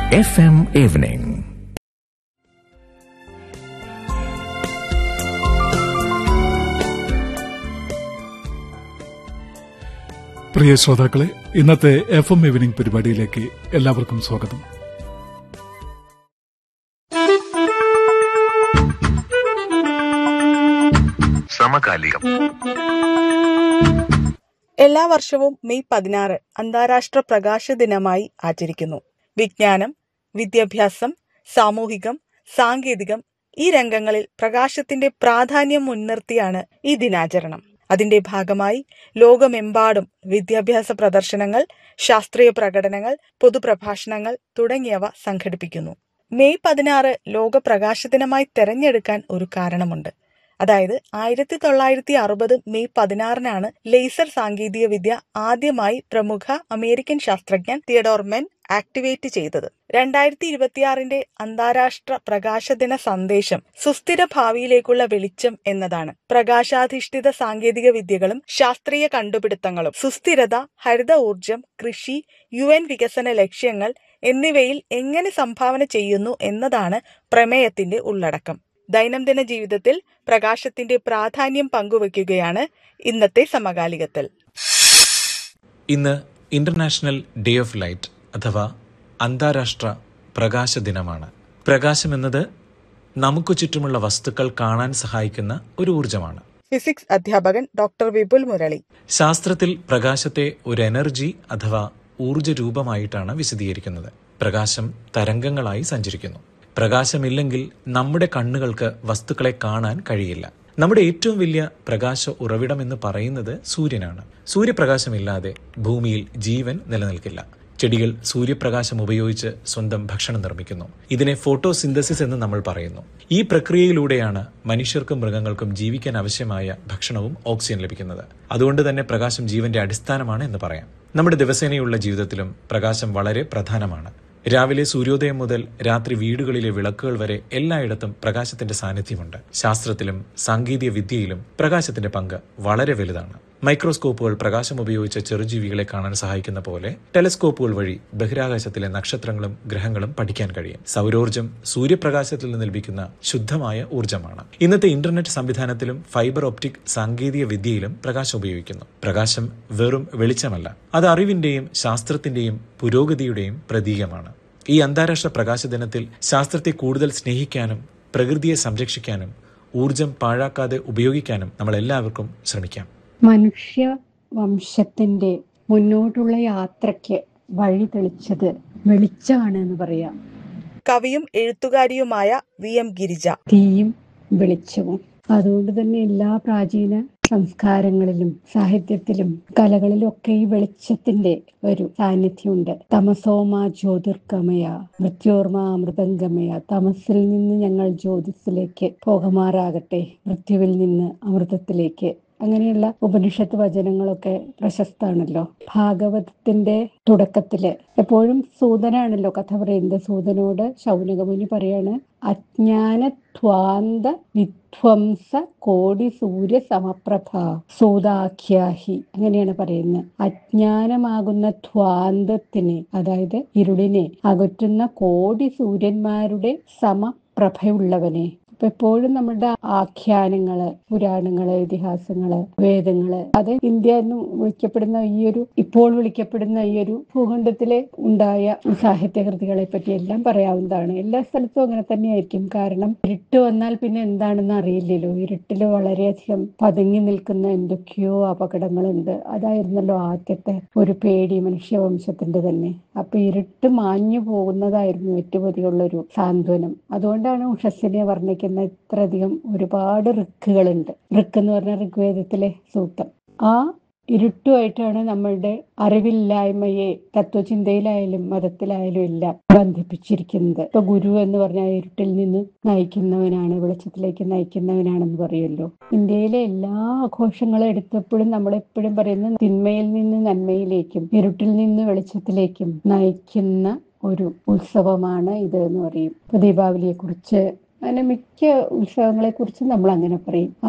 FM Evening. പ്രിയ ശ്രോതാക്കളെ ഇന്നത്തെ F M evening പരിപാടിയിലേക്ക് എല്ലാവർക്കും സ്വാഗതം സമകാലികം എല്ലാ വർഷവും മെയ് പതിനാറ് അന്താരാഷ്ട്ര പ്രകാശ ദിനമായി ആചരിക്കുന്നു വിജ്ഞാനം വിദ്യാഭ്യാസം സാമൂഹികം സാങ്കേതികം ഈ രംഗങ്ങളിൽ പ്രകാശത്തിന്റെ പ്രാധാന്യം മുൻനിർത്തിയാണ് ഈ ദിനാചരണം അതിന്റെ ഭാഗമായി ലോകമെമ്പാടും വിദ്യാഭ്യാസ പ്രദർശനങ്ങൾ ശാസ്ത്രീയ പ്രകടനങ്ങൾ പൊതുപ്രഭാഷണങ്ങൾ തുടങ്ങിയവ സംഘടിപ്പിക്കുന്നു മെയ് പതിനാറ് ലോക പ്രകാശ ദിനമായി തെരഞ്ഞെടുക്കാൻ ഒരു കാരണമുണ്ട് അതായത് ആയിരത്തി തൊള്ളായിരത്തി അറുപത് മെയ് പതിനാറിനാണ് ലേസർ സാങ്കേതിക വിദ്യ ആദ്യമായി പ്രമുഖ അമേരിക്കൻ ശാസ്ത്രജ്ഞൻ തിയഡോർമെൻ ആക്ടിവേറ്റ് ചെയ്തത് രണ്ടായിരത്തി ഇരുപത്തിയാറിന്റെ അന്താരാഷ്ട്ര പ്രകാശദിന സന്ദേശം സുസ്ഥിര ഭാവിയിലേക്കുള്ള വെളിച്ചം എന്നതാണ് പ്രകാശാധിഷ്ഠിത സാങ്കേതിക വിദ്യകളും ശാസ്ത്രീയ കണ്ടുപിടുത്തങ്ങളും സുസ്ഥിരത ഹരിത ഊർജം കൃഷി യു എൻ വികസന ലക്ഷ്യങ്ങൾ എന്നിവയിൽ എങ്ങനെ സംഭാവന ചെയ്യുന്നു എന്നതാണ് പ്രമേയത്തിന്റെ ഉള്ളടക്കം ദൈനംദിന ജീവിതത്തിൽ പ്രകാശത്തിന്റെ പ്രാധാന്യം പങ്കുവയ്ക്കുകയാണ് ഇന്നത്തെ സമകാലികത്തിൽ ഇന്ന് ഇന്റർനാഷണൽ ഡേ ഓഫ് ലൈറ്റ് അഥവാ അന്താരാഷ്ട്ര പ്രകാശ ദിനമാണ് പ്രകാശം എന്നത് നമുക്ക് ചുറ്റുമുള്ള വസ്തുക്കൾ കാണാൻ സഹായിക്കുന്ന ഒരു ഊർജമാണ് ഫിസിക്സ് അധ്യാപകൻ ഡോക്ടർ വിപുൽ മുരളി ശാസ്ത്രത്തിൽ പ്രകാശത്തെ ഒരു എനർജി അഥവാ ഊർജ രൂപമായിട്ടാണ് വിശദീകരിക്കുന്നത് പ്രകാശം തരംഗങ്ങളായി സഞ്ചരിക്കുന്നു പ്രകാശമില്ലെങ്കിൽ നമ്മുടെ കണ്ണുകൾക്ക് വസ്തുക്കളെ കാണാൻ കഴിയില്ല നമ്മുടെ ഏറ്റവും വലിയ പ്രകാശ ഉറവിടം എന്ന് പറയുന്നത് സൂര്യനാണ് സൂര്യപ്രകാശമില്ലാതെ ഭൂമിയിൽ ജീവൻ നിലനിൽക്കില്ല ചെടികൾ സൂര്യപ്രകാശം ഉപയോഗിച്ച് സ്വന്തം ഭക്ഷണം നിർമ്മിക്കുന്നു ഇതിനെ ഫോട്ടോസിന്തസിസ് എന്ന് നമ്മൾ പറയുന്നു ഈ പ്രക്രിയയിലൂടെയാണ് മനുഷ്യർക്കും മൃഗങ്ങൾക്കും ജീവിക്കാൻ ആവശ്യമായ ഭക്ഷണവും ഓക്സിജൻ ലഭിക്കുന്നത് അതുകൊണ്ട് തന്നെ പ്രകാശം ജീവന്റെ അടിസ്ഥാനമാണ് എന്ന് പറയാം നമ്മുടെ ദിവസേനയുള്ള ജീവിതത്തിലും പ്രകാശം വളരെ പ്രധാനമാണ് രാവിലെ സൂര്യോദയം മുതൽ രാത്രി വീടുകളിലെ വിളക്കുകൾ വരെ എല്ലായിടത്തും പ്രകാശത്തിന്റെ സാന്നിധ്യമുണ്ട് ശാസ്ത്രത്തിലും സാങ്കേതിക വിദ്യയിലും പ്രകാശത്തിന്റെ പങ്ക് വളരെ വലുതാണ് മൈക്രോസ്കോപ്പുകൾ പ്രകാശം ഉപയോഗിച്ച് ചെറുജീവികളെ കാണാൻ സഹായിക്കുന്ന പോലെ ടെലസ്കോപ്പുകൾ വഴി ബഹിരാകാശത്തിലെ നക്ഷത്രങ്ങളും ഗ്രഹങ്ങളും പഠിക്കാൻ കഴിയും സൗരോർജ്ജം സൂര്യപ്രകാശത്തിൽ നിന്ന് ലഭിക്കുന്ന ശുദ്ധമായ ഊർജ്ജമാണ് ഇന്നത്തെ ഇന്റർനെറ്റ് സംവിധാനത്തിലും ഫൈബർ ഒപ്റ്റിക് സാങ്കേതിക വിദ്യയിലും പ്രകാശം ഉപയോഗിക്കുന്നു പ്രകാശം വെറും വെളിച്ചമല്ല അത് അറിവിന്റെയും ശാസ്ത്രത്തിന്റെയും പുരോഗതിയുടെയും പ്രതീകമാണ് ഈ അന്താരാഷ്ട്ര പ്രകാശ ദിനത്തിൽ ശാസ്ത്രത്തെ കൂടുതൽ സ്നേഹിക്കാനും പ്രകൃതിയെ സംരക്ഷിക്കാനും ഊർജം പാഴാക്കാതെ ഉപയോഗിക്കാനും നമ്മൾ എല്ലാവർക്കും ശ്രമിക്കാം മനുഷ്യ വംശത്തിന്റെ മുന്നോട്ടുള്ള യാത്രയ്ക്ക് വഴി തെളിച്ചത് വെളിച്ചമാണ് എന്ന് പറയാം കവിയും എഴുത്തുകാരിയുമായ വി എം ഗിരിജ തീയും വെളിച്ചവും അതുകൊണ്ട് തന്നെ എല്ലാ പ്രാചീന സംസ്കാരങ്ങളിലും സാഹിത്യത്തിലും കലകളിലും ഒക്കെ ഈ വെളിച്ചത്തിന്റെ ഒരു സാന്നിധ്യമുണ്ട് തമസോമ ജ്യോതിർഗമയ മൃത്യോർമ അമൃതംഗമയ തമസിൽ നിന്ന് ഞങ്ങൾ ജ്യോതിസിലേക്ക് പോകുമാറാകട്ടെ മൃത്യുവിൽ നിന്ന് അമൃതത്തിലേക്ക് അങ്ങനെയുള്ള ഉപനിഷത്ത് വചനങ്ങളൊക്കെ പ്രശസ്താണല്ലോ ഭാഗവതത്തിന്റെ തുടക്കത്തില് എപ്പോഴും സൂതനാണല്ലോ കഥ പറയുന്നത് സൂതനോട് ശൗനകമുനി പറയാണ് അജ്ഞാനത്വാന്ത വിധ്വംസ കോടി സൂര്യ സമപ്രഭ സൂതാഖ്യാഹി അങ്ങനെയാണ് പറയുന്നത് അജ്ഞാനമാകുന്ന ധ്വാന്തത്തിനെ അതായത് ഇരുളിനെ അകറ്റുന്ന കോടി സൂര്യന്മാരുടെ സമപ്രഭയുള്ളവനെ അപ്പൊ എപ്പോഴും നമ്മുടെ ആഖ്യാനങ്ങള് പുരാണങ്ങള് ഇതിഹാസങ്ങള് വേദങ്ങള് അത് ഇന്ത്യ എന്ന് വിളിക്കപ്പെടുന്ന ഈ ഒരു ഇപ്പോൾ വിളിക്കപ്പെടുന്ന ഈ ഒരു ഭൂഖണ്ഡത്തിലെ ഉണ്ടായ സാഹിത്യകൃതികളെ പറ്റി എല്ലാം പറയാവുന്നതാണ് എല്ലാ സ്ഥലത്തും അങ്ങനെ തന്നെയായിരിക്കും കാരണം ഇരുട്ട് വന്നാൽ പിന്നെ എന്താണെന്ന് അറിയില്ലല്ലോ ഇരുട്ടില് വളരെയധികം പതുങ്ങി നിൽക്കുന്ന എന്തൊക്കെയോ അപകടങ്ങളുണ്ട് അതായിരുന്നല്ലോ ആദ്യത്തെ ഒരു പേടി മനുഷ്യവംശത്തിന്റെ തന്നെ അപ്പൊ ഇരുട്ട് മാഞ്ഞു പോകുന്നതായിരുന്നു ഏറ്റവും അധികമുള്ള ഒരു സാന്ത്വനം അതുകൊണ്ടാണ് ഉഷസ്സിനെ വർണ്ണിക്കുന്നത് ഇത്രയധികം ഒരുപാട് ഋക്കുകളുണ്ട് ഋക്ക് എന്ന് പറഞ്ഞ ഋഗ്വേദത്തിലെ സൂത്രം ആ ഇരുട്ടുമായിട്ടാണ് നമ്മളുടെ അറിവില്ലായ്മയെ തത്വചിന്തയിലായാലും മതത്തിലായാലും എല്ലാം ബന്ധിപ്പിച്ചിരിക്കുന്നത് ഇപ്പൊ ഗുരു എന്ന് പറഞ്ഞാൽ ഇരുട്ടിൽ നിന്ന് നയിക്കുന്നവനാണ് വെളിച്ചത്തിലേക്ക് നയിക്കുന്നവനാണെന്ന് പറയുമല്ലോ ഇന്ത്യയിലെ എല്ലാ ആഘോഷങ്ങളും എടുത്തപ്പോഴും നമ്മളെപ്പോഴും പറയുന്നത് തിന്മയിൽ നിന്ന് നന്മയിലേക്കും ഇരുട്ടിൽ നിന്ന് വെളിച്ചത്തിലേക്കും നയിക്കുന്ന ഒരു ഉത്സവമാണ് ഇത് എന്ന് പറയും ഇപ്പൊ ദീപാവലിയെ കുറിച്ച് അങ്ങനെ മിക്ക ഉത്സവങ്ങളെ കുറിച്ച് നമ്മൾ അങ്ങനെ പറയും